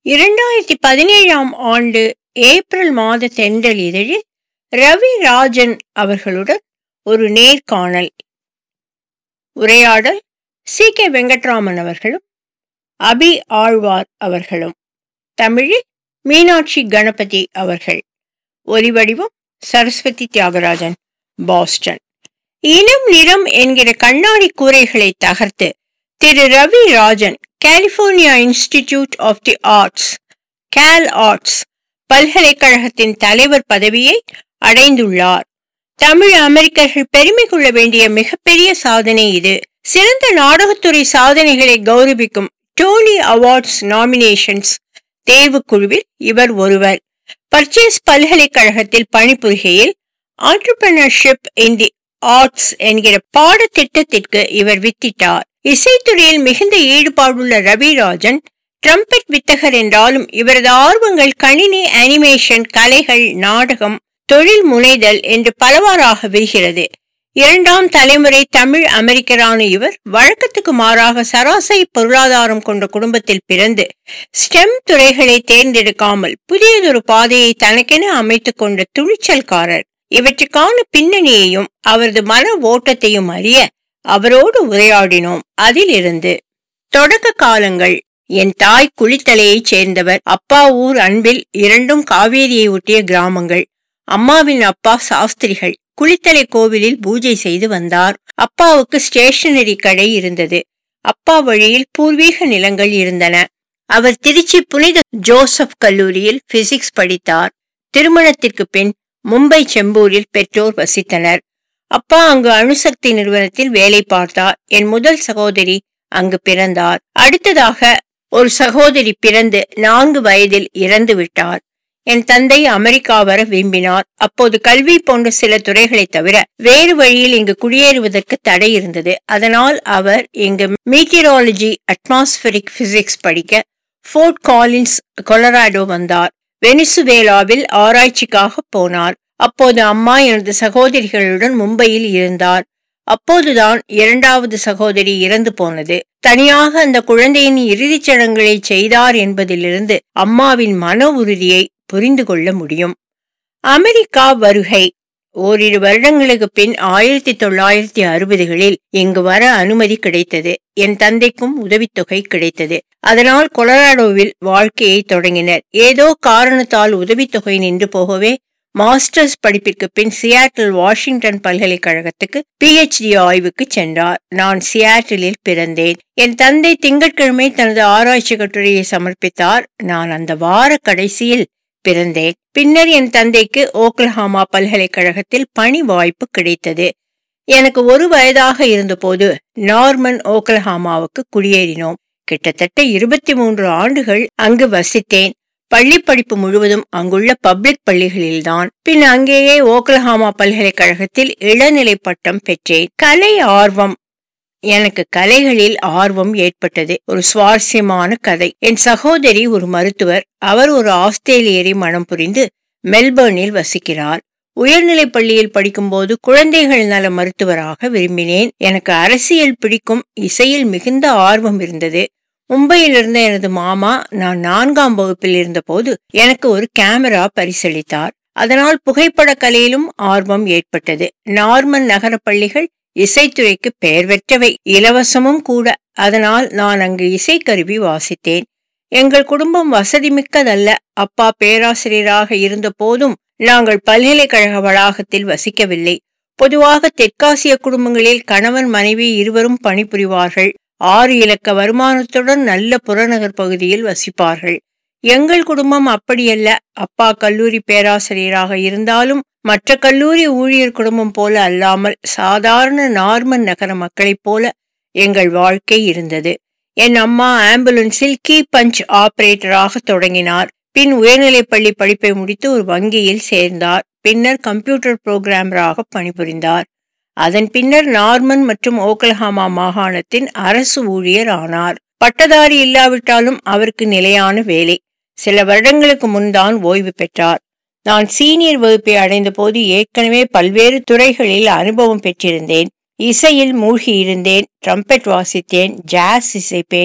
இரண்டாயிரத்தி பதினேழாம் ஆண்டு ஏப்ரல் மாத தென்றல் இதழில் ரவி ராஜன் அவர்களுடன் ஒரு நேர்காணல் உரையாடல் சி கே வெங்கட்ராமன் அவர்களும் அபி ஆழ்வார் அவர்களும் தமிழில் மீனாட்சி கணபதி அவர்கள் ஒலிவடிவம் சரஸ்வதி தியாகராஜன் பாஸ்டன் இனம் நிறம் என்கிற கண்ணாடி கூரைகளை தகர்த்து Thiru Ravi Rajan California institute of the arts Cal arts பல்கலைக்கழகத்தின் தலைவர் பதவியை அடைந்துள்ளார் தமிழ் அமெரிக்கர்கள் பெருமை கொள்ள வேண்டிய மிகப்பெரிய சாதனை இது சிறந்த நாடகத்துறை சாதனைகளை கௌரவிக்கும் டோனி அவார்ட்ஸ் நாமினேஷன்ஸ் தேர்வுக்குழுவில் இவர் ஒருவர் பர்ச்சேஸ் பல்கலைக்கழகத்தில் பணிபுரிகையில் ஆண்டர்பிரினர்ஷிப் இன் தி ஆர்ட்ஸ் என்கிற பாடத்திட்டத்திற்கு இவர் வித்திட்டார் இசைத்துறையில் மிகுந்த ஈடுபாடுள்ள ரவிராஜன் ட்ரம்பெட் வித்தகர் என்றாலும் இவரது ஆர்வங்கள் கணினி அனிமேஷன் கலைகள் நாடகம் தொழில் முனைதல் என்று பலவாறாக விரிகிறது இரண்டாம் தலைமுறை தமிழ் அமெரிக்கரான இவர் வழக்கத்துக்கு மாறாக சராசரி பொருளாதாரம் கொண்ட குடும்பத்தில் பிறந்து ஸ்டெம் துறைகளை தேர்ந்தெடுக்காமல் புதியதொரு பாதையை தனக்கென அமைத்துக் கொண்ட துணிச்சல்காரர் இவற்றுக்கான பின்னணியையும் அவரது மன ஓட்டத்தையும் அறிய அவரோடு உரையாடினோம் அதிலிருந்து தொடக்க காலங்கள் என் தாய் குளித்தலையைச் சேர்ந்தவர் அப்பா ஊர் அன்பில் இரண்டும் காவேரியை ஒட்டிய கிராமங்கள் அம்மாவின் அப்பா சாஸ்திரிகள் குளித்தலை கோவிலில் பூஜை செய்து வந்தார் அப்பாவுக்கு ஸ்டேஷனரி கடை இருந்தது அப்பா வழியில் பூர்வீக நிலங்கள் இருந்தன அவர் திருச்சி புனித ஜோசப் கல்லூரியில் பிசிக்ஸ் படித்தார் திருமணத்திற்கு பின் மும்பை செம்பூரில் பெற்றோர் வசித்தனர் அப்பா அங்கு அணுசக்தி நிறுவனத்தில் வேலை பார்த்தார் என் முதல் சகோதரி அங்கு பிறந்தார் அடுத்ததாக ஒரு சகோதரி பிறந்து நான்கு வயதில் இறந்து விட்டார் என் தந்தை அமெரிக்கா வர விரும்பினார் அப்போது கல்வி போன்ற சில துறைகளை தவிர வேறு வழியில் இங்கு குடியேறுவதற்கு தடை இருந்தது அதனால் அவர் இங்கு மீட்டியராலஜி அட்மாஸ்பரிக் பிசிக்ஸ் படிக்க ஃபோர்ட் காலின்ஸ் கொலராடோ வந்தார் வெனிசுவேலாவில் ஆராய்ச்சிக்காக போனார் அப்போது அம்மா எனது சகோதரிகளுடன் மும்பையில் இருந்தார் அப்போதுதான் இரண்டாவது சகோதரி இறந்து போனது தனியாக அந்த குழந்தையின் இறுதிச் சடங்குகளை செய்தார் என்பதிலிருந்து அம்மாவின் மன உறுதியை புரிந்து கொள்ள முடியும் அமெரிக்கா வருகை ஓரிரு வருடங்களுக்கு பின் ஆயிரத்தி தொள்ளாயிரத்தி அறுபதுகளில் இங்கு வர அனுமதி கிடைத்தது என் தந்தைக்கும் உதவித்தொகை கிடைத்தது அதனால் கொலராடோவில் வாழ்க்கையை தொடங்கினர் ஏதோ காரணத்தால் உதவித்தொகை நின்று போகவே மாஸ்டர்ஸ் படிப்பிற்கு பின் சியாட்டில் வாஷிங்டன் பல்கலைக்கழகத்துக்கு பிஹெச்டி ஆய்வுக்கு சென்றார் நான் சியாட்டிலில் பிறந்தேன் என் தந்தை திங்கட்கிழமை தனது ஆராய்ச்சி கட்டுரையை சமர்ப்பித்தார் நான் அந்த வார கடைசியில் பிறந்தேன் பின்னர் என் தந்தைக்கு ஓக்லஹாமா பல்கலைக்கழகத்தில் பணி வாய்ப்பு கிடைத்தது எனக்கு ஒரு வயதாக இருந்தபோது நார்மன் ஓக்லஹாமாவுக்கு குடியேறினோம் கிட்டத்தட்ட இருபத்தி மூன்று ஆண்டுகள் அங்கு வசித்தேன் பள்ளி படிப்பு முழுவதும் அங்குள்ள பப்ளிக் பள்ளிகளில்தான் பின் அங்கேயே ஓக்லஹாமா பல்கலைக்கழகத்தில் இளநிலை பட்டம் பெற்றேன் கலை ஆர்வம் எனக்கு கலைகளில் ஆர்வம் ஏற்பட்டது ஒரு சுவாரஸ்யமான கதை என் சகோதரி ஒரு மருத்துவர் அவர் ஒரு ஆஸ்திரேலியரை மனம் புரிந்து மெல்பர்னில் வசிக்கிறார் உயர்நிலை பள்ளியில் படிக்கும்போது குழந்தைகள் நல மருத்துவராக விரும்பினேன் எனக்கு அரசியல் பிடிக்கும் இசையில் மிகுந்த ஆர்வம் இருந்தது மும்பையில் இருந்த எனது மாமா நான் நான்காம் வகுப்பில் இருந்தபோது எனக்கு ஒரு கேமரா பரிசளித்தார் அதனால் புகைப்பட கலையிலும் ஆர்வம் ஏற்பட்டது நார்மன் நகர பள்ளிகள் இசைத்துறைக்கு பெயர் பெற்றவை இலவசமும் கூட அதனால் நான் அங்கு இசைக்கருவி வாசித்தேன் எங்கள் குடும்பம் வசதி மிக்கதல்ல அப்பா பேராசிரியராக இருந்த போதும் நாங்கள் பல்கலைக்கழக வளாகத்தில் வசிக்கவில்லை பொதுவாக தெற்காசிய குடும்பங்களில் கணவன் மனைவி இருவரும் பணிபுரிவார்கள் ஆறு இலக்க வருமானத்துடன் நல்ல புறநகர் பகுதியில் வசிப்பார்கள் எங்கள் குடும்பம் அப்படியல்ல அப்பா கல்லூரி பேராசிரியராக இருந்தாலும் மற்ற கல்லூரி ஊழியர் குடும்பம் போல அல்லாமல் சாதாரண நார்மன் நகர மக்களைப் போல எங்கள் வாழ்க்கை இருந்தது என் அம்மா ஆம்புலன்ஸில் கீ பஞ்ச் ஆபரேட்டராக தொடங்கினார் பின் உயர்நிலைப் பள்ளி படிப்பை முடித்து ஒரு வங்கியில் சேர்ந்தார் பின்னர் கம்ப்யூட்டர் புரோகிராமராக பணிபுரிந்தார் அதன் பின்னர் நார்மன் மற்றும் ஓக்லஹாமா மாகாணத்தின் அரசு ஊழியர் ஆனார் பட்டதாரி இல்லாவிட்டாலும் அவருக்கு நிலையான வேலை சில வருடங்களுக்கு முன்தான் ஓய்வு பெற்றார் நான் சீனியர் வகுப்பை அடைந்த போது ஏற்கனவே பல்வேறு துறைகளில் அனுபவம் பெற்றிருந்தேன் இசையில் மூழ்கி இருந்தேன் ட்ரம்பெட் வாசித்தேன் ஜாஸ் இசைப்பேன்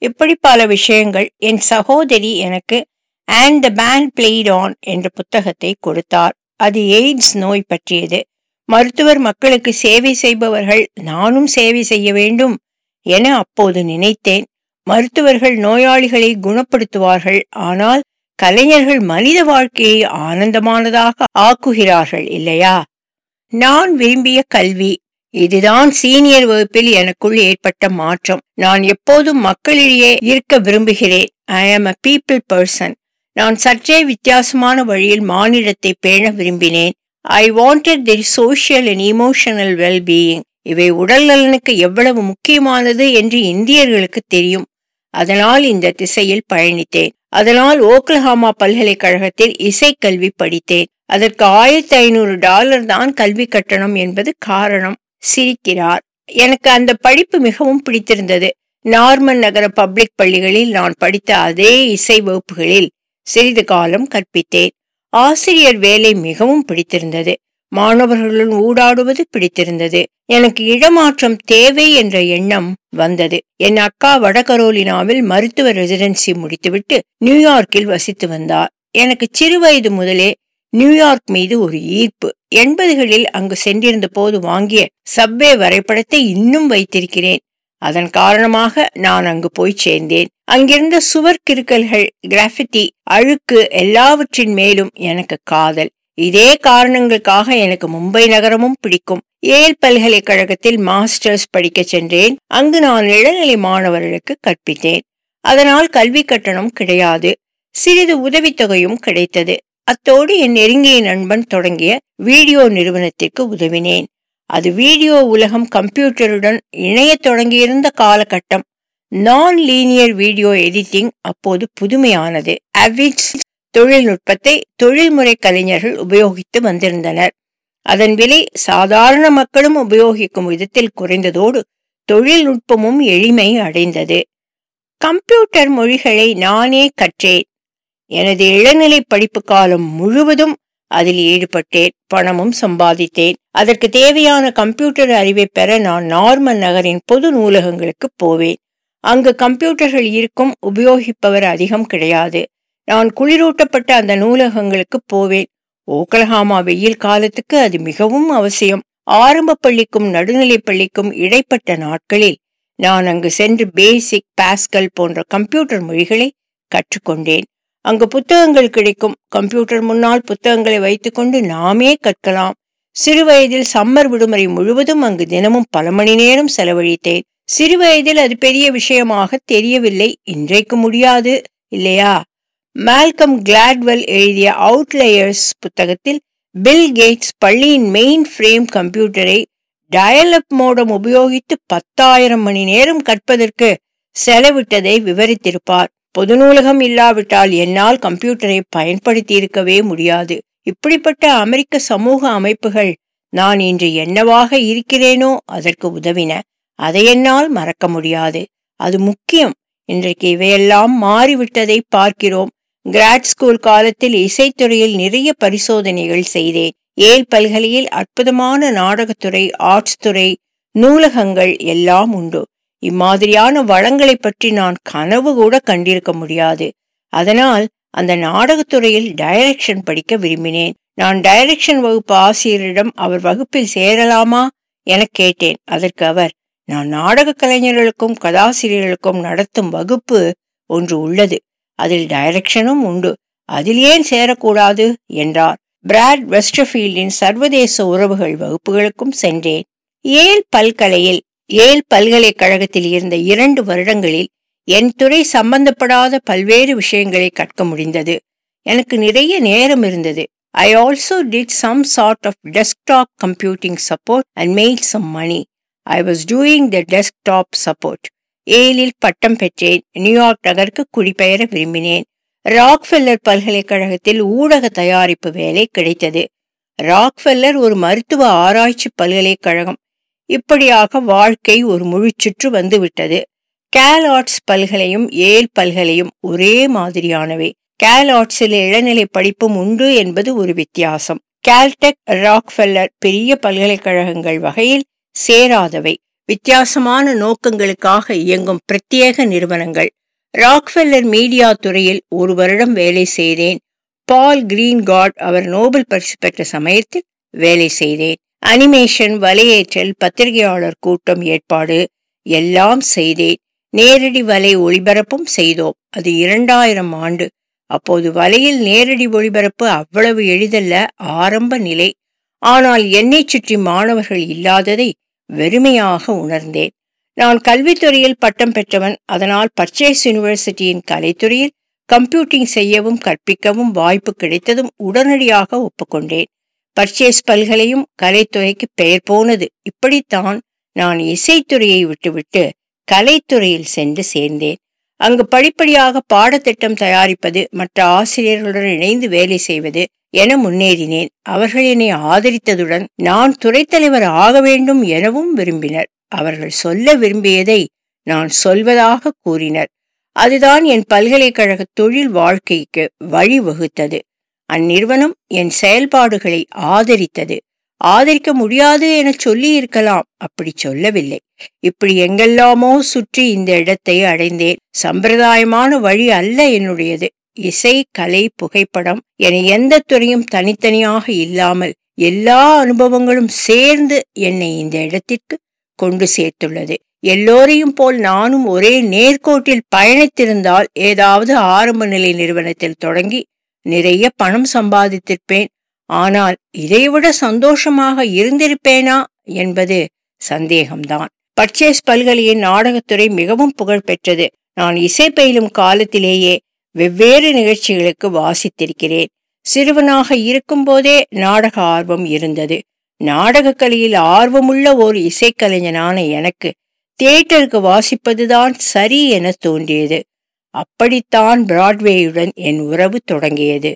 இப்படி பல விஷயங்கள் என் சகோதரி எனக்கு and the band played on என்ற புத்தகத்தை கொடுத்தார் அது எய்ட்ஸ் நோய் பற்றியது மருத்துவர் மக்களுக்கு சேவை செய்பவர்கள் நானும் சேவை செய்ய வேண்டும் என அப்போது நினைத்தேன் மருத்துவர்கள் நோயாளிகளை குணப்படுத்துவார்கள் ஆனால் கலைஞர்கள் மனித வாழ்க்கையை ஆனந்தமானதாக ஆக்குகிறார்கள் இல்லையா நான் விரும்பிய கல்வி இதுதான் சீனியர் வகுப்பில் எனக்குள் ஏற்பட்ட மாற்றம் நான் எப்போதும் மக்களிடையே இருக்க விரும்புகிறேன் ஐ ஆம் அ பீப்புள் பர்சன் நான் சற்றே வித்தியாசமான வழியில் மானிடத்தை பேண விரும்பினேன் I wanted the social and emotional wellbeing இவை உடல் நலனுக்கு எவ்வளவு முக்கியமானது என்று இந்தியர்களுக்கு தெரியும் அதனால் இந்த திசையில் பயணித்தேன் அதனால் ஓக்லஹாமா பல்கலைக்கழகத்தில் இசைக்கல்வி படித்தேன் அதற்கு ஆயிரத்தி ஐநூறு டாலர் தான் கல்வி கட்டணம் என்பது காரணம் சிரிக்கிறார் எனக்கு அந்த படிப்பு மிகவும் பிடித்திருந்தது நார்மன் நகர பப்ளிக் பள்ளிகளில் நான் படித்த அதே இசை வகுப்புகளில் சிறிது காலம் கற்பித்தேன் ஆசிரியர் வேலை மிகவும் பிடித்திருந்தது மாணவர்களுடன் ஊடாடுவது பிடித்திருந்தது எனக்கு இடமாற்றம் தேவை என்ற எண்ணம் வந்தது என் அக்கா வடகரோலினாவில் மருத்துவ ரெசிடென்சி முடித்துவிட்டு நியூயார்க்கில் வசித்து வந்தார் எனக்கு சிறு வயது முதலே நியூயார்க் மீது ஒரு ஈர்ப்பு எண்பதுகளில் அங்கு சென்றிருந்த போது வாங்கிய சப்வே வரைபடத்தை இன்னும் வைத்திருக்கிறேன் அதன் காரணமாக நான் அங்கு போய் சேர்ந்தேன் அங்கிருந்த சுவர் கிறுக்கல்கள் கிராஃபிட்டி அழுக்கு எல்லாவற்றின் மேலும் எனக்கு காதல் இதே காரணங்களுக்காக எனக்கு மும்பை நகரமும் பிடிக்கும் ஏல் பல்கலைக்கழகத்தில் மாஸ்டர்ஸ் படிக்க சென்றேன் அங்கு நான் இளநிலை மாணவர்களுக்கு கற்பித்தேன் அதனால் கல்வி கட்டணம் கிடையாது சிறிது உதவித்தொகையும் கிடைத்தது அத்தோடு என் நெருங்கிய நண்பன் தொடங்கிய வீடியோ நிறுவனத்திற்கு உதவினேன் அது வீடியோ உலகம் கம்ப்யூட்டருடன் இணையத் தொடங்கியிருந்த காலகட்டம் நான் லீனியர் வீடியோ எடிட்டிங் அப்போது புதுமையானது அவிட்ஸ் தொழில்நுட்பத்தை தொழில்முறை கலைஞர்கள் உபயோகித்து வந்திருந்தனர் அதன் விலை சாதாரண மக்களும் உபயோகிக்கும் விதத்தில் குறைந்ததோடு தொழில்நுட்பமும் எளிமை அடைந்தது கம்ப்யூட்டர் மொழிகளை நானே கற்றேன் எனது இளநிலை படிப்பு காலம் முழுவதும் அதில் ஈடுபட்டேன் பணமும் சம்பாதித்தேன் அதற்கு தேவையான கம்ப்யூட்டர் அறிவை பெற நான் நார்மன் நகரின் பொது நூலகங்களுக்கு போவேன் அங்கு கம்ப்யூட்டர்கள் இருக்கும் உபயோகிப்பவர் அதிகம் கிடையாது நான் குளிரூட்டப்பட்ட அந்த நூலகங்களுக்கு போவேன் ஓக்லஹாமா வெயில் காலத்துக்கு அது மிகவும் அவசியம் ஆரம்ப பள்ளிக்கும் நடுநிலை பள்ளிக்கும் இடைப்பட்ட நாட்களில் நான் அங்கு சென்று பேசிக் பாஸ்கல் போன்ற கம்ப்யூட்டர் மொழிகளை கற்றுக்கொண்டேன் அங்கு புத்தகங்கள் கிடைக்கும் கம்ப்யூட்டர் முன்னால் புத்தகங்களை வைத்துக்கொண்டு நாமே கற்கலாம் சிறுவயதில் சம்மர் விடுமுறை முழுவதும் அங்கு தினமும் பல மணி நேரம் செலவழித்தேன் சிறுவயதில் அது பெரிய விஷயமாக தெரியவில்லை இன்றைக்கு முடியாது இல்லையா மால்கம் கிளாட்வெல் எழுதிய அவுட்லேயர்ஸ் புத்தகத்தில் பில் கேட்ஸ் பள்ளியின் மெயின் ஃப்ரேம் கம்ப்யூட்டரை டயல் அப் மோடம் உபயோகித்து பத்தாயிரம் மணி நேரம் கற்பதற்கு செலவிட்டதை விவரித்திருப்பார் பொது நூலகம் இல்லாவிட்டால் என்னால் கம்ப்யூட்டரை பயன்படுத்தி இருக்கவே முடியாது இப்படிப்பட்ட அமெரிக்க சமூக அமைப்புகள் நான் இன்று என்னவாக இருக்கிறேனோ அதற்கு உதவின அதை என்னால் மறக்க முடியாது அது முக்கியம் இன்றைக்கு இவையெல்லாம் மாறிவிட்டதை பார்க்கிறோம் கிராட் ஸ்கூல் காலத்தில் இசைத்துறையில் நிறைய பரிசோதனைகள் செய்தேன் ஏல் பல்கலையில் அற்புதமான நாடகத்துறை ஆர்ட்ஸ் துறை நூலகங்கள் எல்லாம் உண்டு இம்மாதிரியான வளங்களை பற்றி நான் கனவு கூட கண்டிருக்க முடியாது அதனால் அந்த நாடகத்துறையில் டைரக்ஷன் படிக்க விரும்பினேன் நான் டைரக்ஷன் வகுப்பு ஆசிரியரிடம் அவர் வகுப்பில் சேரலாமா என கேட்டேன் அதற்கு அவர் நான் நாடக கலைஞர்களுக்கும் கதாசிரியர்களுக்கும் நடத்தும் வகுப்பு ஒன்று உள்ளது அதில் டைரக்ஷனும் உண்டு அதில் ஏன் சேரக்கூடாது என்றார் பிராட் வெஸ்டர்ஃபீல்டின் சர்வதேச உறவுகள் வகுப்புகளுக்கும் சென்றேன் ஏல் பல்கலையில் ஏல் பல்கலைக்கழகத்தில் இருந்த இரண்டு வருடங்களில் என் துறை சம்பந்தப்படாத பல்வேறு விஷயங்களை கற்க முடிந்தது எனக்கு நிறைய நேரம் இருந்தது I also did some sort of desktop computing support and made some money I was doing the desktop support ஏலில் பட்டம் பெற்றேன் நியூயார்க் நகருக்கு குடிபெயர விரும்பினேன் ராக்ஃபெல்லர் பல்கலைக்கழகத்தில் ஊடக தயாரிப்பு வேலை கிடைத்தது ராக்ஃபெல்லர் ஒரு மருத்துவ ஆராய்ச்சி பல்கலைக்கழகம் இப்படியாக வாழ்க்கை ஒரு முழுச்சுற்று வந்துவிட்டது கேல் ஆர்ட்ஸ் பல்கலையும் ஏல் பல்கலையும் ஒரே மாதிரியானவை கேல் ஆர்ட்ஸில் இளநிலை படிப்பும் உண்டு என்பது ஒரு வித்தியாசம் கேல்டெக் ராக்ஃபெல்லர் பெரிய பல்கலைக்கழகங்கள் வகையில் சேராதவை வித்தியாசமான நோக்கங்களுக்காக இயங்கும் பிரத்யேக நிறுவனங்கள் ராக்ஃபெல்லர் மீடியா துறையில் ஒரு வருடம் வேலை செய்தேன் பால் கிரீன் காட் அவர் நோபல் பரிசு பெற்ற சமயத்தில் வேலை செய்தேன் அனிமேஷன் வலையேற்றல் பத்திரிகையாளர் கூட்டம் ஏற்பாடு எல்லாம் செய்தேன் நேரடி வலை ஒளிபரப்பும் செய்தோம் அது இரண்டாயிரம் ஆண்டு அப்போது வலையில் நேரடி ஒளிபரப்பு அவ்வளவு எளிதல்ல ஆரம்ப நிலை ஆனால் என்னை சுற்றி மாணவர்கள் இல்லாததை வெறுமையாக உணர்ந்தேன் நான் கல்வித்துறையில் பட்டம் பெற்றவன் அதனால் பர்ச்சேஸ் யூனிவர்சிட்டியின் கலைத்துறையில் கம்ப்யூட்டிங் செய்யவும் கற்பிக்கவும் வாய்ப்பு கிடைத்ததும் உடனடியாக ஒப்புக்கொண்டேன் பர்ச்சேஸ் பல்கலையும் கலைத்துறைக்கு பெயர் போனது இப்படித்தான் நான் இசைத்துறையை விட்டுவிட்டு கலைத்துறையில் சென்று சேர்ந்தேன் அங்கு படிப்படியாக பாடத்திட்டம் தயாரிப்பது மற்ற ஆசிரியர்களுடன் இணைந்து வேலை செய்வது என முன்னேறினேன் அவர்கள் என்னை ஆதரித்ததுடன் நான் துறைத்தலைவர் ஆக வேண்டும் எனவும் விரும்பினர் அவர்கள் சொல்ல விரும்பியதை நான் சொல்வதாக கூறினர் அதுதான் என் பல்கலைக்கழக தொழில் வாழ்க்கைக்கு வழிவகுத்தது அந்நிறுவனம் என் செயல்பாடுகளை ஆதரித்தது ஆதரிக்க முடியாது என சொல்லி இருக்கலாம் அப்படி சொல்லவில்லை இப்படி எங்கெல்லாமோ சுற்றி இந்த இடத்தை அடைந்தேன் சம்பிரதாயமான வழி அல்ல என்னுடையது இசை கலை புகைப்படம் என எந்த துறையும் தனித்தனியாக இல்லாமல் எல்லா அனுபவங்களும் சேர்ந்து என்னை இந்த இடத்திற்கு கொண்டு சேர்த்துள்ளது எல்லோரையும் போல் நானும் ஒரே நேர்கோட்டில் பயணித்திருந்தால் ஏதாவது ஆரம்ப நிலை நிறுவனத்தில் தொடங்கி நிறைய பணம் சம்பாதித்திருப்பேன் ஆனால் இதைவிட சந்தோஷமாக இருந்திருப்பேனா என்பது சந்தேகம்தான் பர்ச்சேஸ் பல்கலையின் நாடகத்துறை மிகவும் புகழ் பெற்றது நான் இசை பயிலும் காலத்திலேயே வெவ்வேறு நிகழ்ச்சிகளுக்கு வாசித்திருக்கிறேன் சிறுவனாக இருக்கும்போதே நாடக ஆர்வம் இருந்தது நாடகக் கலையில் ஆர்வமுள்ள ஒரு இசைக்கலைஞனான எனக்கு தியேட்டருக்கு வாசிப்பதுதான் சரி என தோன்றியது அப்படித்தான் பிராட்வேயுடன் என் உறவு தொடங்கியது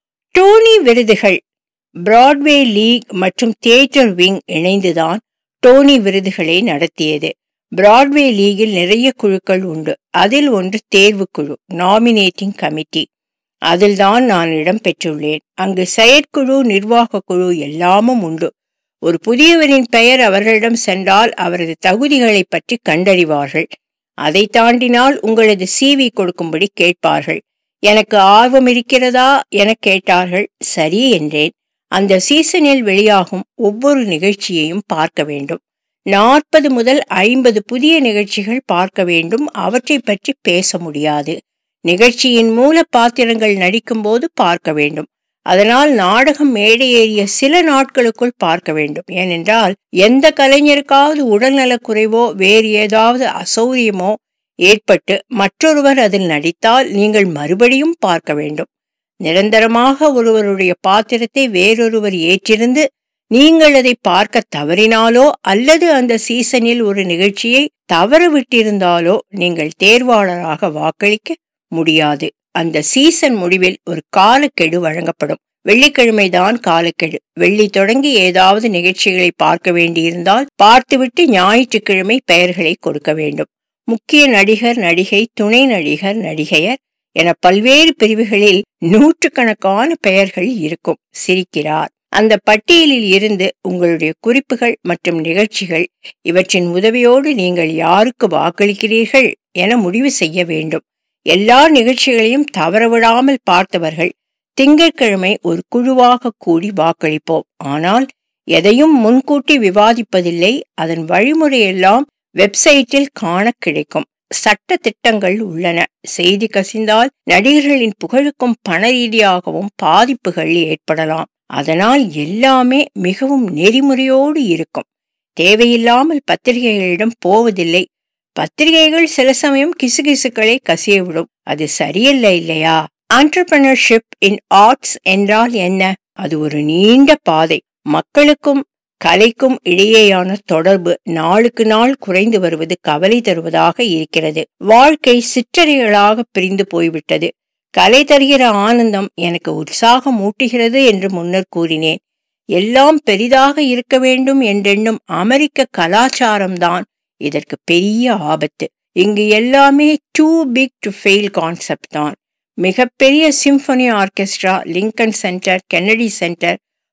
டோனி விருதுகள் பிராட்வே லீக் மற்றும் தியேட்டர் விங் இணைந்துதான் டோனி விருதுகளை நடத்தியது பிராட்வே லீகில் நிறைய குழுக்கள் உண்டு அதில் ஒன்று தேர்வு குழு நாமினேட்டிங் கமிட்டி அதில்தான் நான் இடம் பெற்றுள்ளேன் அங்கு செயற்குழு நிர்வாக குழு எல்லாமும் உண்டு ஒரு புதியவரின் பெயர் அவர்களிடம் சென்றால் அவரது தகுதிகளை பற்றி கண்டறிவார்கள் அதை தாண்டினால் உங்களது சிவி கொடுக்கும்படி கேட்பார்கள் எனக்கு ஆர்வம் இருக்கிறதா என கேட்டார்கள் சரி என்றேன் அந்த சீசனில் வெளியாகும் ஒவ்வொரு நிகழ்ச்சியையும் பார்க்க வேண்டும் நாற்பது முதல் ஐம்பது புதிய நிகழ்ச்சிகள் பார்க்க வேண்டும் அவற்றை பற்றி பேச முடியாது நிகழ்ச்சியின் மூல பாத்திரங்கள் நடிக்கும்போது பார்க்க வேண்டும் அதனால் நாடகம் மேடை ஏறிய சில நாட்களுக்குள் பார்க்க வேண்டும் ஏனென்றால் எந்த கலைஞருக்காவது உடல்நலக் குறைவோ வேறு ஏதாவது அசௌரியமோ ஏற்பட்டு மற்றொருவர் அதில் நடித்தால் நீங்கள் மறுபடியும் பார்க்க வேண்டும் நிரந்தரமாக ஒருவருடைய பாத்திரத்தை வேறொருவர் ஏற்றிருந்து நீங்கள் அதை பார்க்க தவறினாலோ அல்லது அந்த சீசனில் ஒரு நிகழ்ச்சியை தவறு விட்டிருந்தாலோ நீங்கள் தேர்வாளராக வாக்களிக்க முடியாது அந்த சீசன் முடிவில் ஒரு காலக்கெடு வழங்கப்படும் வெள்ளிக்கிழமை தான் காலக்கெடு வெள்ளி தொடங்கி ஏதாவது நிகழ்ச்சிகளை பார்க்க வேண்டியிருந்தால் பார்த்துவிட்டு ஞாயிற்றுக்கிழமை பெயர்களை கொடுக்க வேண்டும் முக்கிய நடிகர் நடிகை துணை நடிகர் நடிகையர் என பல்வேறு பிரிவுகளில் நூற்றுக்கணக்கான பெயர்கள் இருக்கும் சிரிக்கிறார் அந்த பட்டியலில் இருந்து உங்களுடைய குறிப்புகள் மற்றும் நிகழ்ச்சிகள் இவற்றின் உதவியோடு நீங்கள் யாருக்கு வாக்களிக்கிறீர்கள் என முடிவு செய்ய வேண்டும் எல்லா நிகழ்ச்சிகளையும் தவறவிடாமல் பார்த்தவர்கள் திங்கட்கிழமை ஒரு குழுவாக கூடி வாக்களிப்போம் ஆனால் எதையும் முன்கூட்டி விவாதிப்பதில்லை அதன் வழிமுறையெல்லாம் வெப்சைட்டில் காண கிடைக்கும் சட்ட திட்டங்கள் உள்ளன செய்தி கசிந்தால் நடிகர்களின் புகழுக்கும் பண ரீதியாகவும் பாதிப்புகள் ஏற்படலாம் அதனால் எல்லாமே மிகவும் நெறிமுறையோடு இருக்கும் தேவையில்லாமல் பத்திரிகைகளிடம் போவதில்லை பத்திரிகைகள் சில சமயம் கிசுகிசுக்களை கசியவிடும் அது சரியல்ல இல்லையா ஆண்டர்பிரினர்ஷிப் இன் ஆர்ட்ஸ் என்றால் என்ன அது ஒரு நீண்ட பாதை மக்களுக்கும் கலைக்கும் இடையேயான தொடர்பு நாளுக்கு நாள் குறைந்து வருவது கவலை தருவதாக இருக்கிறது வாழ்க்கை சிற்றறைகளாக பிரிந்து போய்விட்டது கலை தருகிற ஆனந்தம் எனக்கு உற்சாகம் ஊட்டுகிறது என்று முன்னர் கூறினேன் எல்லாம் பெரிதாக இருக்க வேண்டும் என்றெண்ணும் அமெரிக்க கலாச்சாரம்தான் இதற்கு பெரிய ஆபத்து இங்கு எல்லாமே too big to fail concept தான் மிகப்பெரிய symphony orchestra Lincoln Center Kennedy Center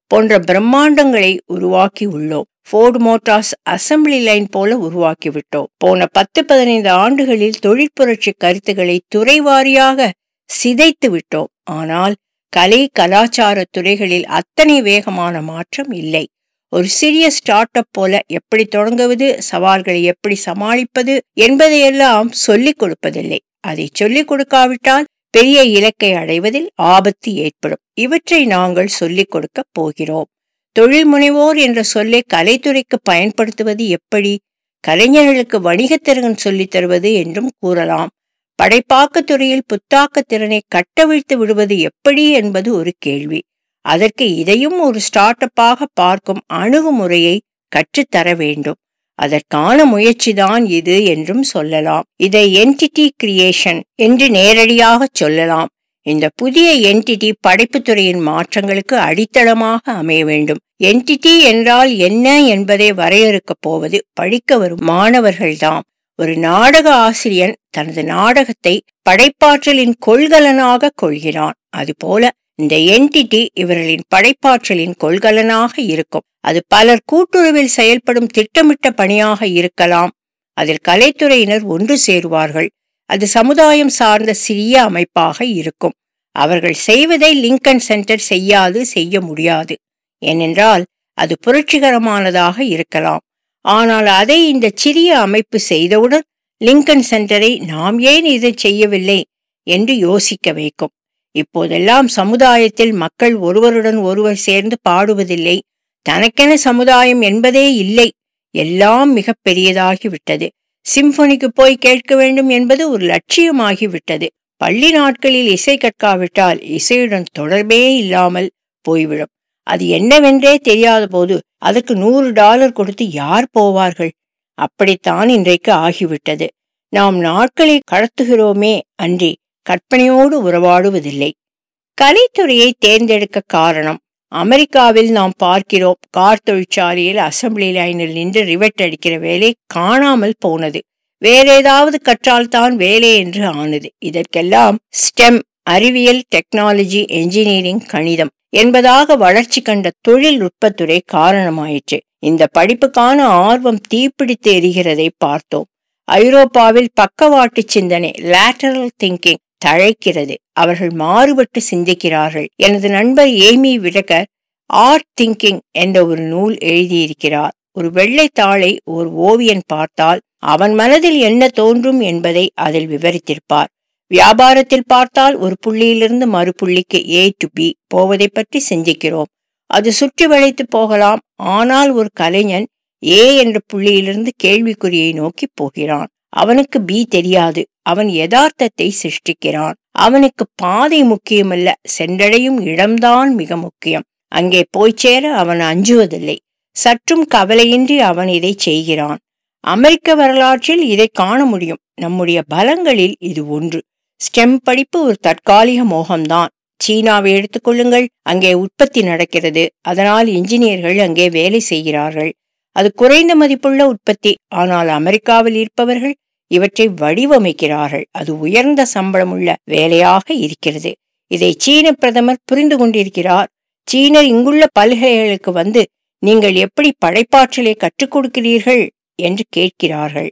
போன்ற பிரம்மாண்டங்களை உருவாக்கி உள்ளோம் ஃபோர்டு மோட்டார்ஸ் அசம்பிளி லைன் போல உருவாக்கிவிட்டோம் போன பத்து பதினைந்து ஆண்டுகளில் தொழிற்புரட்சி கருத்துக்களை துறை வாரியாக சிதைத்து விட்டோம் ஆனால் கலை கலாச்சார துறைகளில் அத்தனை வேகமான மாற்றம் இல்லை ஒரு சிறிய ஸ்டார்ட் அப் போல எப்படி தொடங்குவது சவால்களை எப்படி சமாளிப்பது என்பதையெல்லாம் சொல்லிக் கொடுப்பதில்லை அதை சொல்லிக் கொடுக்காவிட்டால் பெரிய இலக்கை அடைவதில் ஆபத்து ஏற்படும் இவற்றை நாங்கள் சொல்லிக் கொடுக்க போகிறோம் தொழில் முனைவோர் என்ற சொல்லை கலைத்துறைக்கு பயன்படுத்துவது எப்படி கலைஞர்களுக்கு வணிகத்திறன் சொல்லித் தருவது என்றும் கூறலாம் படைப்பாக்கத் துறையில் புத்தாக்கத் திறனை கட்டவிழ்த்து விடுவது எப்படி என்பது ஒரு கேள்வி அதற்கு இதையும் ஒரு ஸ்டார்ட் அப்பாக பார்க்கும் அணுகுமுறையை கற்றுத்தர வேண்டும் அதற்கான முயற்சிதான் இது என்றும் சொல்லலாம் இதை என்டிட்டி கிரியேஷன் என்று நேரடியாக சொல்லலாம் இந்த புதிய என்டிட்டி படைப்புத்துறையின் மாற்றங்களுக்கு அடித்தளமாக அமைய வேண்டும் என்டிட்டி என்றால் என்ன என்பதை வரையறுக்கப் போவது படிக்க வரும் மாணவர்கள்தாம் ஒரு நாடக ஆசிரியன் தனது நாடகத்தை படைப்பாற்றலின் கொள்கலனாக கொள்கிறான் அதுபோல இந்த என்டிட்டி இவர்களின் படைப்பாற்றலின் கொள்கலனாக இருக்கும் அது பலர் கூட்டுறவில் செயல்படும் திட்டமிட்ட பணியாக இருக்கலாம் அதில் கலைத்துறையினர் ஒன்று சேருவார்கள் அது சமுதாயம் சார்ந்த சிறிய அமைப்பாக இருக்கும் அவர்கள் செய்வதை லிங்கன் சென்டர் செய்யாது செய்ய முடியாது ஏனென்றால் அது புரட்சிகரமானதாக இருக்கலாம் ஆனால் அதை இந்த சிறிய அமைப்பு செய்தவுடன் லிங்கன் சென்டரை நாம் ஏன் இதை செய்யவில்லை என்று யோசிக்க வைக்கும் இப்போதெல்லாம் சமுதாயத்தில் மக்கள் ஒருவருடன் ஒருவர் சேர்ந்து பாடுவதில்லை தனக்கென சமுதாயம் என்பதே இல்லை எல்லாம் மிக பெரியதாகிவிட்டது சிம்பொனிக்கு போய் கேட்க வேண்டும் என்பது ஒரு லட்சியமாகிவிட்டது பள்ளி நாட்களில் இசை கற்காவிட்டால் இசையுடன் தொடர்பே இல்லாமல் போய்விடும் அது என்னவென்றே தெரியாத போது அதற்கு நூறு டாலர் கொடுத்து யார் போவார்கள் அப்படித்தான் இன்றைக்கு ஆகிவிட்டது நாம் நாட்களை கடத்துகிறோமே அன்றி கற்பனையோடு உறவாடுவதில்லை கலைத்துறையை தேர்ந்தெடுக்க காரணம் அமெரிக்காவில் நாம் பார்க்கிறோம் கார் தொழிற்சாலையில் அசம்பிளி லைனில் நின்று ரிவெட் அடிக்கிற வேலை காணாமல் போனது வேற ஏதாவது கற்றால்தான் வேலை என்று ஆனது இதற்கெல்லாம் ஸ்டெம் அறிவியல் டெக்னாலஜி என்ஜினியரிங் கணிதம் என்பதாக வளர்ச்சி கண்ட தொழில்நுட்பத்துறை காரணமாயிற்று இந்த படிப்புக்கான ஆர்வம் தீப்பிடித்து எரிகிறதை பார்த்தோம் ஐரோப்பாவில் பக்கவாட்டு சிந்தனை லேட்டரல் திங்கிங் தழைக்கிறது அவர்கள் மாறுபட்டு சிந்திக்கிறார்கள் எனது நண்பர் ஏமி விடகர் ஆர்ட் திங்கிங் என்ற ஒரு நூல் எழுதியிருக்கிறார் ஒரு வெள்ளை தாளை ஒரு ஓவியன் பார்த்தால் அவன் மனதில் என்ன தோன்றும் என்பதை அதில் விவரித்திருப்பார் வியாபாரத்தில் பார்த்தால் ஒரு புள்ளியிலிருந்து மறு புள்ளிக்கு ஏ டு பி போவதை பற்றி சிந்திக்கிறோம் அது சுற்றி வளைத்து போகலாம் ஆனால் ஒரு கலைஞன் ஏ என்ற புள்ளியிலிருந்து கேள்விக்குறியை நோக்கி போகிறான் அவனுக்கு பி தெரியாது அவன் யதார்த்தத்தை சிருஷ்டிக்கிறான் அவனுக்கு பாதை முக்கியமல்ல சென்றடையும் இடம்தான் மிக முக்கியம் அங்கே போய் சேர அவன் அஞ்சுவதில்லை சற்றும் கவலையின்றி அவன் இதை செய்கிறான் அமெரிக்க வரலாற்றில் இதை காண முடியும் நம்முடைய பலங்களில் இது ஒன்று ஸ்டெம் படிப்பு ஒரு தற்காலிக மோகம்தான் சீனாவை எடுத்துக்கொள்ளுங்கள் அங்கே உற்பத்தி நடக்கிறது அதனால் இன்ஜினியர்கள் அங்கே வேலை செய்கிறார்கள் அது குறைந்த மதிப்புள்ள உற்பத்தி ஆனால் அமெரிக்காவில் இருப்பவர்கள் இவற்றை வடிவமைக்கிறார்கள் அது உயர்ந்த சம்பளமுள்ள வேலையாக இருக்கிறது இதை சீன பிரதமர் புரிந்து கொண்டிருக்கிறார் சீனர் இங்குள்ள பல்கலைகளுக்கு வந்து நீங்கள் எப்படி படைப்பாற்றலை கற்றுக் கொடுக்கிறீர்கள் என்று கேட்கிறார்கள்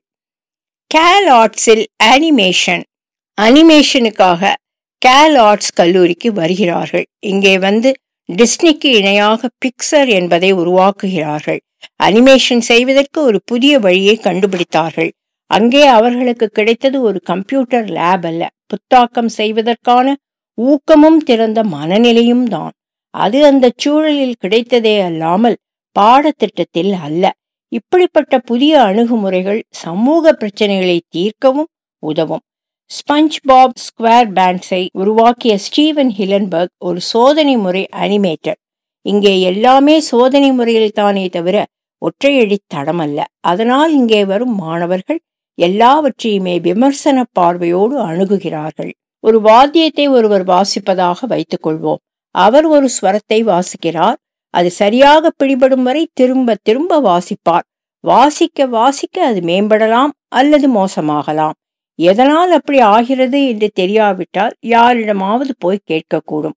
கேல் ஆர்ட்ஸில் அனிமேஷன் அனிமேஷனுக்காக கேல் ஆர்ட்ஸ் கல்லூரிக்கு வருகிறார்கள் இங்கே வந்து டிஸ்னிக்கு இணையாக பிக்சர் என்பதை உருவாக்குகிறார்கள் அனிமேஷன் செய்வதற்கு ஒரு புதிய வழியை கண்டுபிடித்தார்கள் அங்கே அவர்களுக்கு கிடைத்தது ஒரு கம்ப்யூட்டர் லேப் அல்ல புத்தாக்கம் செய்வதற்கான ஊக்கமும் திறந்த மனநிலையும் தான் அது அந்த சூழலில் கிடைத்ததே அல்லாமல் பாடத்திட்டத்தில் அல்ல இப்படிப்பட்ட புதிய அணுகுமுறைகள் சமூக பிரச்சனைகளை தீர்க்கவும் உதவும் ஸ்பஞ்ச் பாப் ஸ்கொயர் பேண்ட்ஸை உருவாக்கிய ஸ்டீவன் ஹிலன்பர்க் ஒரு சோதனை முறை அனிமேட்டர் இங்கே எல்லாமே சோதனை முறையில் தானே தவிர ஒற்றையடி தடமல்ல அதனால் இங்கே வரும் மாணவர்கள் எல்லாவற்றையுமே விமர்சன பார்வையோடு அணுகுகிறார்கள் ஒரு வாத்தியத்தை ஒருவர் வாசிப்பதாக வைத்துக் கொள்வோம் அவர் ஒரு ஸ்வரத்தை வாசிக்கிறார் அது சரியாக பிடிபடும் வரை திரும்ப திரும்ப வாசிப்பார் வாசிக்க வாசிக்க அது மேம்படலாம் அல்லது மோசமாகலாம் எதனால் அப்படி ஆகிறது என்று தெரியாவிட்டால் யாரிடமாவது போய் கேட்கக்கூடும்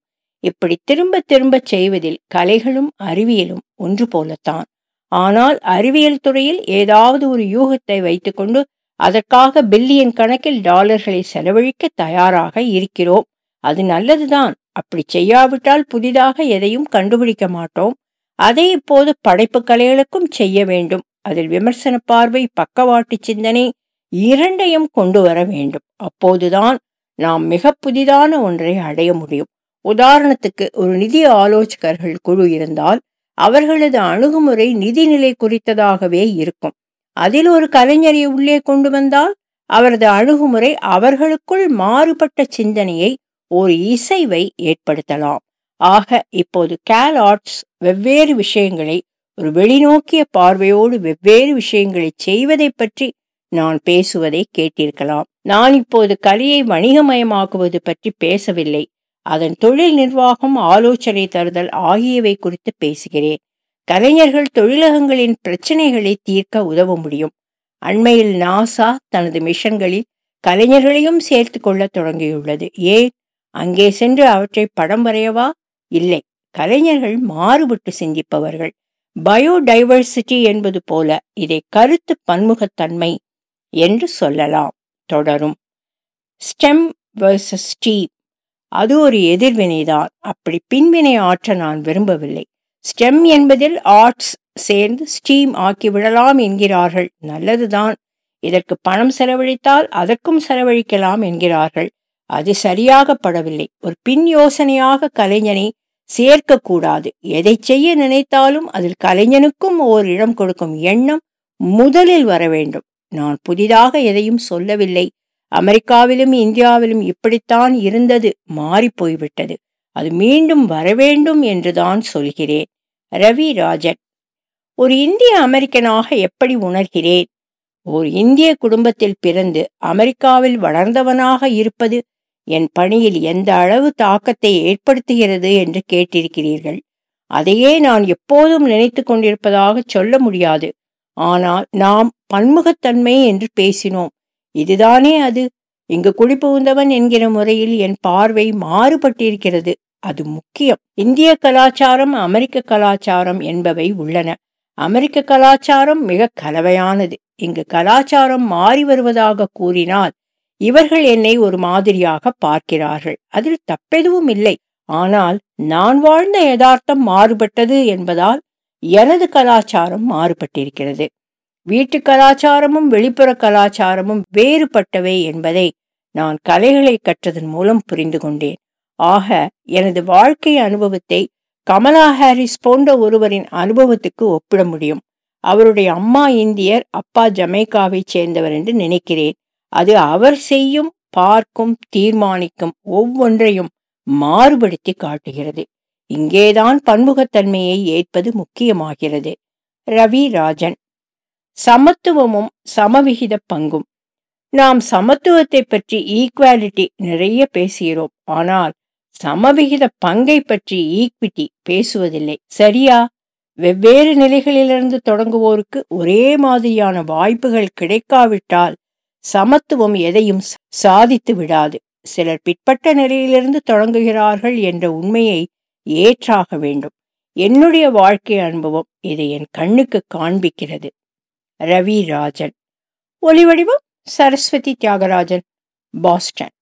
இப்படி திரும்ப திரும்ப செய்வதில் கலைகளும் அறிவியலும் ஒன்று போலத்தான் ஆனால் அறிவியல் துறையில் ஏதாவது ஒரு யூகத்தை வைத்துக்கொண்டு அதற்காக பில்லியன் கணக்கில் டாலர்களை செலவழிக்க தயாராக இருக்கிறோம் அது நல்லதுதான் அப்படி செய்யாவிட்டால் புதிதாக எதையும் கண்டுபிடிக்க மாட்டோம் அதை இப்போது படைப்பு கலைகளுக்கும் செய்ய வேண்டும் அதில் விமர்சன பார்வை பக்கவாட்டு சிந்தனை இரண்டையும் கொண்டு வர வேண்டும் அப்போதுதான் நாம் மிக புதிதான ஒன்றை அடைய முடியும் உதாரணத்துக்கு ஒரு நிதி ஆலோசகர்கள் குழு இருந்தால் அவர்களது அணுகுமுறை நிதிநிலை குறித்ததாகவே இருக்கும் அதில் ஒரு கலைஞரை உள்ளே கொண்டு வந்தால் அவரது அணுகுமுறை அவர்களுக்குள் மாறுபட்ட சிந்தனையை ஒரு இசைவை ஏற்படுத்தலாம் ஆக இப்போது கேல் ஆர்ட்ஸ் வெவ்வேறு விஷயங்களை ஒரு வெளிநோக்கிய பார்வையோடு வெவ்வேறு விஷயங்களை செய்வதை பற்றி நான் பேசுவதை கேட்டிருக்கலாம் நான் இப்போது கலையை வணிகமயமாக்குவது பற்றி பேசவில்லை அதன் தொழில் நிர்வாகம் ஆலோசனை தருதல் ஆகியவை குறித்து பேசுகிறேன் கலைஞர்கள் தொழிலகங்களின் பிரச்சனைகளை தீர்க்க உதவ முடியும் அண்மையில் நாசா தனது மிஷன்களில் கலைஞர்களையும் சேர்த்து கொள்ள தொடங்கியுள்ளது ஏன் அங்கே சென்று அவற்றை படம் வரையவா இல்லை கலைஞர்கள் மாறுபட்டு சிந்திப்பவர்கள் பயோடைவர்சிட்டி என்பது போல இதை கருத்து பன்முகத்தன்மை என்று சொல்லலாம் தொடரும் ஸ்டெம் வர்சஸ் ஸ்டீம் அது ஒரு எதிர்வினைதான் அப்படி பின்வினை ஆற்ற நான் விரும்பவில்லை ஸ்டெம் என்பதில் ஆர்ட்ஸ் சேர்ந்து ஸ்டீம் ஆக்கிவிடலாம் என்கிறார்கள் நல்லதுதான் இதற்கு பணம் செலவழித்தால் அதற்கும் செலவழிக்கலாம் என்கிறார்கள் அது சரியாகப்படவில்லை ஒரு பின் யோசனையாக கலைஞனை சேர்க்கக்கூடாது எதை செய்ய நினைத்தாலும் அதில் கலைஞனுக்கும் ஓர் இடம் கொடுக்கும் எண்ணம் முதலில் வர வேண்டும் நான் புதிதாக எதையும் சொல்லவில்லை அமெரிக்காவிலும் இந்தியாவிலும் இப்படித்தான் இருந்தது மாறி போய்விட்டது அது மீண்டும் வரவேண்டும் என்றுதான் சொல்கிறேன் ரவி ராஜன் ஒரு இந்திய அமெரிக்கனாக எப்படி உணர்கிறேன் ஓர் இந்திய குடும்பத்தில் பிறந்து அமெரிக்காவில் வளர்ந்தவனாக இருப்பது என் பணியில் எந்த அளவு தாக்கத்தை ஏற்படுத்துகிறது என்று கேட்டிருக்கிறீர்கள் அதையே நான் எப்போதும் நினைத்து கொண்டிருப்பதாக சொல்ல முடியாது ஆனால் நாம் பன்முகத்தன்மை என்று பேசினோம் இதுதானே அது இங்கு குடிபுகுந்தவன் என்கிற முறையில் என் பார்வை மாறுபட்டிருக்கிறது அது முக்கியம் இந்திய கலாச்சாரம் அமெரிக்க கலாச்சாரம் என்பவை உள்ளன அமெரிக்க கலாச்சாரம் மிக கலவையானது இங்கு கலாச்சாரம் மாறி வருவதாக கூறினால் இவர்கள் என்னை ஒரு மாதிரியாக பார்க்கிறார்கள் அதில் தப்பெதுவும் இல்லை ஆனால் நான் வாழ்ந்த யதார்த்தம் மாறுபட்டது என்பதால் எனது கலாச்சாரம் மாறுபட்டிருக்கிறது வீட்டு கலாச்சாரமும் வெளிப்புற கலாச்சாரமும் வேறுபட்டவை என்பதை நான் கலைகளை கற்றதன் மூலம் புரிந்து கொண்டேன் ஆக எனது வாழ்க்கை அனுபவத்தை கமலா ஹாரிஸ் போன்ற ஒருவரின் அனுபவத்துக்கு ஒப்பிட முடியும் அவருடைய அம்மா இந்தியர் அப்பா ஜமைக்காவை சேர்ந்தவர் என்று நினைக்கிறேன் அது அவர் செய்யும் பார்க்கும் தீர்மானிக்கும் ஒவ்வொன்றையும் மாறுபடுத்தி காட்டுகிறது இங்கேதான் பன்முகத்தன்மையை ஏற்பது முக்கியமாகிறது ரவி ராஜன் சமத்துவமும் சமவிகித பங்கும் நாம் சமத்துவத்தை பற்றி ஈக்குவாலிட்டி நிறைய பேசுகிறோம் ஆனால் சமவிகித பங்கை பற்றி ஈக்விட்டி பேசுவதில்லை சரியா வெவ்வேறு நிலைகளிலிருந்து தொடங்குவோருக்கு ஒரே மாதிரியான வாய்ப்புகள் கிடைக்காவிட்டால் சமத்துவம் எதையும் சாதித்து விடாது சிலர் பிற்பட்ட நிலையிலிருந்து தொடங்குகிறார்கள் என்ற உண்மையை ஏற்றாக வேண்டும் என்னுடைய வாழ்க்கை அனுபவம் இதை என் கண்ணுக்கு காண்பிக்கிறது ரவி ராஜன் ஒலிவடிவம் சரஸ்வதி தியாகராஜன் பாஸ்டன்